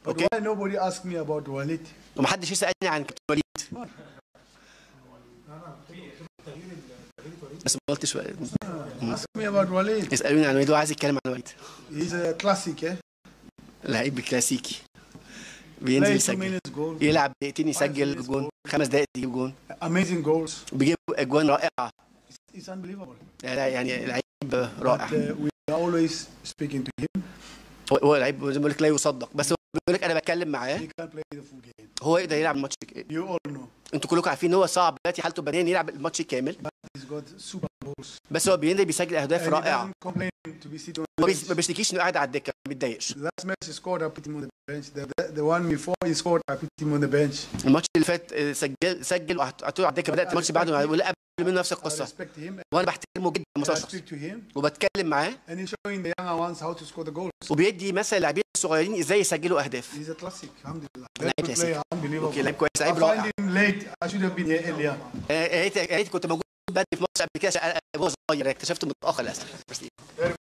But اوكي why nobody asked me about Walid? ومحدش يسالني عن كابتن وليد بس ما قلتش وليد. Ask me about Walid. يسالوني عن وليد وعايز يتكلم عن وليد He's a classic, eh? لعيب كلاسيكي بينزل Play two يسجل minutes goal. يلعب دقيقتين يسجل جون خمس دقائق يجيب جون Amazing goals. بيجيب اجوان رائعه It's unbelievable. يعني يعني لعيب رائع But uh, we are always speaking to him. هو هو لعيب زي ما بقول لك لا يصدق بس هو بيقول لك انا بتكلم معاه He can't play the full game. هو يقدر يلعب الماتش You all know. انتوا كلكم عارفين ان هو صعب دلوقتي حالته بدنيا يلعب الماتش كامل He's got super goals. بس هو بينزل بيسجل And اهداف he رائعه doesn't complain to be sitting on ما the بيس- ما bench. بيشتكيش انه قاعد على الدكه ما بيتضايقش Last match he scored, I put him on the bench. The, the, the one before he scored, I put him on the bench. الماتش اللي فات آه، سجل سجل وحطيته على الدكه بدات الماتش بعده ولا قبل منه نفس I القصه respect him. وانا بحترمه جدا And I مصطفى speak to him. وبتكلم معاه And he's showing the younger ones how to score the goals. وبيدي مثل اللاعبين الصغيرين ازاي يسجلوا اهداف He's a classic. Alhamdulillah. Very لعيب good كلاسيكي. player. Unbelievable. اوكي لعيب كويس I لعيب find رائع him late. I should have been here earlier. آه، يا ريت يا ريت كنت موجود بدري في ماتش قبل كده عشان أنا- وهو صغير اكتشفته متاخر للاسف